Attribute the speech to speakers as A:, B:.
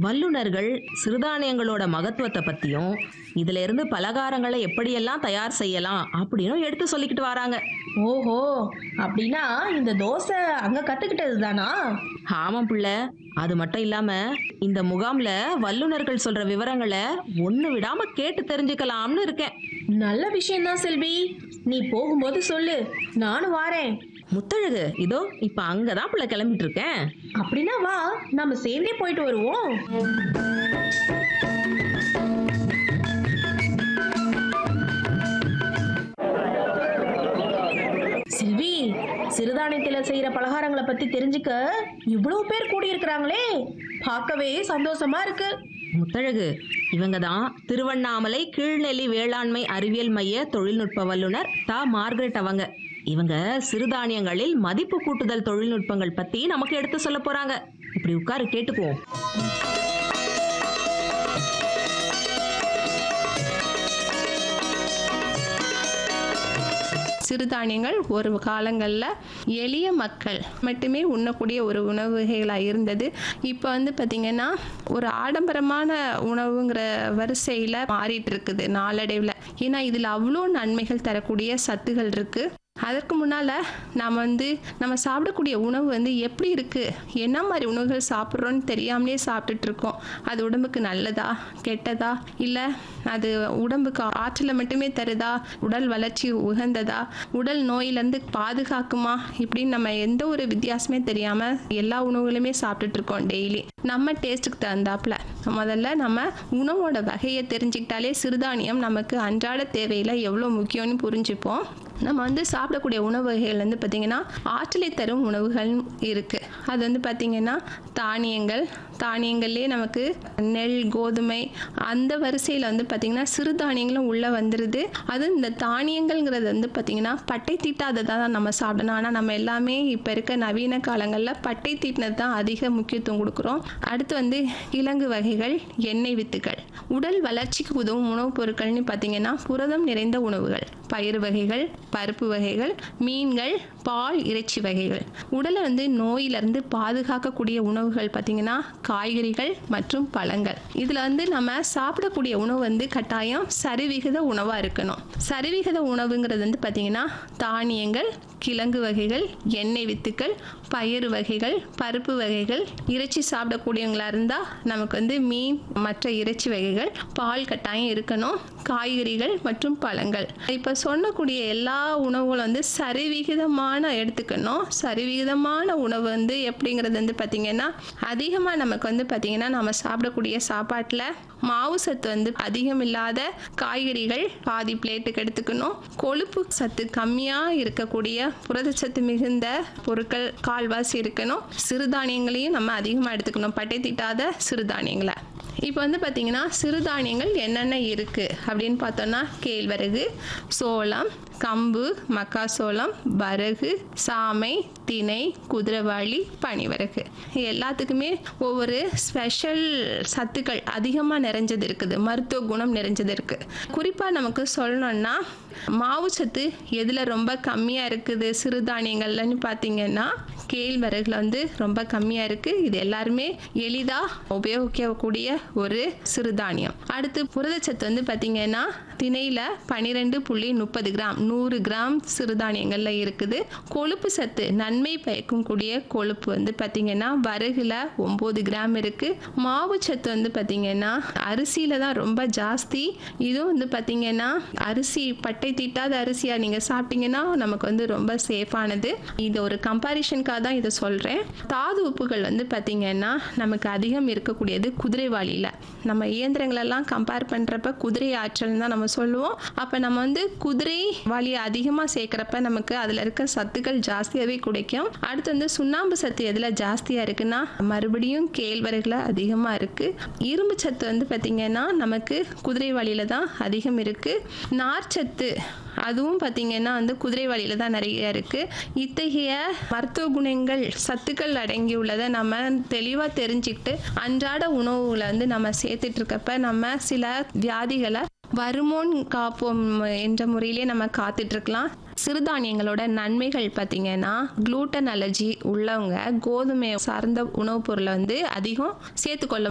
A: வல்லுனர்கள் சிறுதானியங்களோட மகத்துவத்தை பத்தியும் இதுல இருந்து பலகாரங்களை எப்படியெல்லாம் தயார் செய்யலாம் அப்படின்னு எடுத்து சொல்லிக்கிட்டு வராங்க
B: ஓஹோ அப்படின்னா இந்த தோசை அங்க கத்துக்கிட்டது தானா
A: ஆமாம் பிள்ளை அது மட்டும் இல்லாம இந்த முகாம்ல வல்லுனர்கள் சொல்ற விவரங்களை ஒண்ணு விடாம கேட்டு தெரிஞ்சுக்கலாம்னு இருக்கேன்
B: நல்ல விஷயம்தான் செல்வி நீ போகும்போது சொல்லு நானும் வாரேன்
A: முத்தழகு இதோ இப்ப அங்கதான் பிள்ளை கிளம்பிட்டு இருக்கேன்
B: அப்படின்னா வா நம்ம சேர்ந்தே போயிட்டு வருவோம் செல்வி சிறுதானியத்துல செய்யற பலகாரங்களை பத்தி தெரிஞ்சுக்க இவ்வளவு பேர் கூடியிருக்கிறாங்களே பார்க்கவே சந்தோஷமா இருக்கு
A: முத்தழகு இவங்க தான் திருவண்ணாமலை கீழ்நெல்லி வேளாண்மை அறிவியல் மைய தொழில்நுட்ப வல்லுனர் தா மார்கரெட் அவங்க இவங்க சிறுதானியங்களில் மதிப்பு கூட்டுதல் தொழில்நுட்பங்கள் பத்தி நமக்கு எடுத்து சொல்ல போறாங்க இப்படி உட்காரு கேட்டுக்குவோம்
C: சிறுதானியங்கள் ஒரு காலங்களில் எளிய மக்கள் மட்டுமே உண்ணக்கூடிய ஒரு உணவு வகைகளாக இருந்தது இப்போ வந்து பார்த்திங்கன்னா ஒரு ஆடம்பரமான உணவுங்கிற வரிசையில் மாறிட்டு இருக்குது நாளடைவில் ஏன்னா இதில் அவ்வளோ நன்மைகள் தரக்கூடிய சத்துகள் இருக்குது அதற்கு முன்னால் நாம் வந்து நம்ம சாப்பிடக்கூடிய உணவு வந்து எப்படி இருக்குது என்ன மாதிரி உணவுகள் சாப்பிட்றோன்னு தெரியாமலே சாப்பிட்டுட்டு இருக்கோம் அது உடம்புக்கு நல்லதா கெட்டதா இல்லை அது உடம்புக்கு ஆற்றலை மட்டுமே தருதா உடல் வளர்ச்சி உகந்ததா உடல் நோயிலேருந்து பாதுகாக்குமா இப்படின்னு நம்ம எந்த ஒரு வித்தியாசமே தெரியாமல் எல்லா உணவுகளுமே சாப்பிட்டுட்டு இருக்கோம் டெய்லி நம்ம டேஸ்ட்டுக்கு தகுந்தாப்புல முதல்ல நம்ம உணவோட வகையை தெரிஞ்சுக்கிட்டாலே சிறுதானியம் நமக்கு அன்றாட தேவையில் எவ்வளோ முக்கியம்னு புரிஞ்சுப்போம் நம்ம வந்து சாப்பிடக்கூடிய உணவு வகைகள் வந்து பார்த்திங்கன்னா ஆற்றலை தரும் உணவுகள் இருக்குது அது வந்து பார்த்திங்கன்னா தானியங்கள் தானியங்கள்லேயே நமக்கு நெல் கோதுமை அந்த வரிசையில் வந்து பார்த்திங்கன்னா சிறுதானியங்களும் உள்ளே வந்துடுது அது இந்த தானியங்கள்ங்கிறது வந்து பார்த்திங்கன்னா பட்டை தீட்டாததாக தான் நம்ம சாப்பிடணும் ஆனால் நம்ம எல்லாமே இப்போ இருக்க நவீன காலங்களில் பட்டை தீட்டினது தான் அதிக முக்கியத்துவம் கொடுக்குறோம் அடுத்து வந்து கிழங்கு வகைகள் எண்ணெய் வித்துக்கள் உடல் வளர்ச்சிக்கு உதவும் உணவுப் பொருட்கள்னு பார்த்திங்கன்னா புரதம் நிறைந்த உணவுகள் பயிறு வகைகள் பருப்பு வகைகள் மீன்கள் பால் இறைச்சி வகைகள் உடலை வந்து நோயிலிருந்து பாதுகாக்கக்கூடிய உணவுகள் பார்த்திங்கன்னா காய்கறிகள் மற்றும் பழங்கள் இதில் வந்து நம்ம சாப்பிடக்கூடிய உணவு வந்து கட்டாயம் சரிவிகித உணவாக இருக்கணும் சரிவிகித உணவுங்கிறது வந்து பார்த்திங்கன்னா தானியங்கள் கிழங்கு வகைகள் எண்ணெய் வித்துக்கள் பயிறு வகைகள் பருப்பு வகைகள் இறைச்சி சாப்பிடக்கூடியவங்களா இருந்தால் நமக்கு வந்து மீன் மற்ற இறைச்சி வகைகள் பால் கட்டாயம் இருக்கணும் காய்கறிகள் மற்றும் பழங்கள் இப்போ சொன்னக்கூடிய எல்லா உணவுகளும் வந்து சரிவிகிதமான எடுத்துக்கணும் சரிவிகிதமான உணவு வந்து எப்படிங்கிறது வந்து பார்த்திங்கன்னா அதிகமாக நமக்கு வந்து பார்த்திங்கன்னா நம்ம சாப்பிடக்கூடிய சாப்பாட்டில் மாவு சத்து வந்து அதிகம் இல்லாத காய்கறிகள் பாதி பிளேட்டுக்கு எடுத்துக்கணும் கொழுப்பு சத்து கம்மியாக இருக்கக்கூடிய புரதச்சத்து மிகுந்த பொருட்கள் கால்வாசி இருக்கணும் சிறுதானியங்களையும் நம்ம அதிகமாக எடுத்துக்கணும் பட்டை தீட்டாத சிறுதானியங்களை இப்போ வந்து பார்த்திங்கன்னா சிறுதானியங்கள் என்னென்ன இருக்குது அப்படின்னு பார்த்தோன்னா கேழ்வரகு சோளம் கம்பு மக்காசோளம் வரகு சாமை திணை குதிரைவாளி பனிவரகு எல்லாத்துக்குமே ஒவ்வொரு ஸ்பெஷல் சத்துக்கள் அதிகமாக நிறைஞ்சது இருக்குது மருத்துவ குணம் நிறைஞ்சது இருக்குது குறிப்பாக நமக்கு சொல்லணும்னா மாவு சத்து எதில் ரொம்ப கம்மியாக இருக்குது சிறுதானியங்கள்லன்னு பார்த்தீங்கன்னா கேழ்வரகுல வந்து ரொம்ப கம்மியாக இருக்குது இது எல்லாருமே எளிதாக உபயோகிக்கக்கூடிய ஒரு சிறுதானியம் அடுத்து புரதச்சத்து வந்து பார்த்திங்கன்னா திணையில் பன்னிரெண்டு புள்ளி முப்பது கிராம் நூறு கிராம் சிறுதானியங்களில் இருக்குது கொழுப்பு சத்து நன்மை பயக்கும் கூடிய கொழுப்பு வந்து பார்த்திங்கன்னா வரகுல ஒம்பது கிராம் இருக்குது மாவு சத்து வந்து பார்த்திங்கன்னா அரிசியில் தான் ரொம்ப ஜாஸ்தி இதுவும் வந்து பார்த்திங்கன்னா அரிசி பட்டை தீட்டாத அரிசியாக நீங்கள் சாப்பிட்டீங்கன்னா நமக்கு வந்து ரொம்ப சேஃபானது இது ஒரு கம்பாரிஷனுக்காக தான் இதை சொல்கிறேன் தாது உப்புகள் வந்து பார்த்திங்கன்னா நமக்கு அதிகம் இருக்கக்கூடியது குதிரைவாளியில் நம்ம இயந்திரங்களெல்லாம் கம்பேர் பண்ணுறப்ப குதிரை ஆற்றல் தான் நம்ம சொல்லுவோம் அப்போ நம்ம வந்து குதிரை வாளியை அதிகமாக சேர்க்குறப்ப நமக்கு அதில் இருக்க சத்துக்கள் ஜாஸ்தியாகவே கிடைக்கும் அடுத்து வந்து சுண்ணாம்பு சத்து எதில் ஜாஸ்தியாக இருக்குன்னா மறுபடியும் கேழ்வரகுல அதிகமாக இருக்குது இரும்பு சத்து வந்து பார்த்திங்கன்னா நமக்கு குதிரைவாளியில் தான் அதிகம் இருக்குது நார்ச்சத்து அதுவும் பார்த்திங்கன்னா வந்து குதிரைவாளியில் தான் நிறைய இருக்குது இத்தகைய மருத்துவ குணங்கள் சத்துக்கள் அடங்கியுள்ளதை நம்ம தெளிவாக தெரிஞ்சுக்கிட்டு அன்றாட உணவுகளை வந்து நம்ம சேர்த்துட்டு இருக்கப்ப நம்ம சில வியாதிகளை வருமோன் காப்போம் என்ற முறையிலே நம்ம காத்துட்டு இருக்கலாம் சிறுதானியங்களோட நன்மைகள் பார்த்தீங்கன்னா குளூட்டன் அலர்ஜி உள்ளவங்க கோதுமை சார்ந்த உணவுப் பொருளை வந்து அதிகம் சேர்த்துக்கொள்ள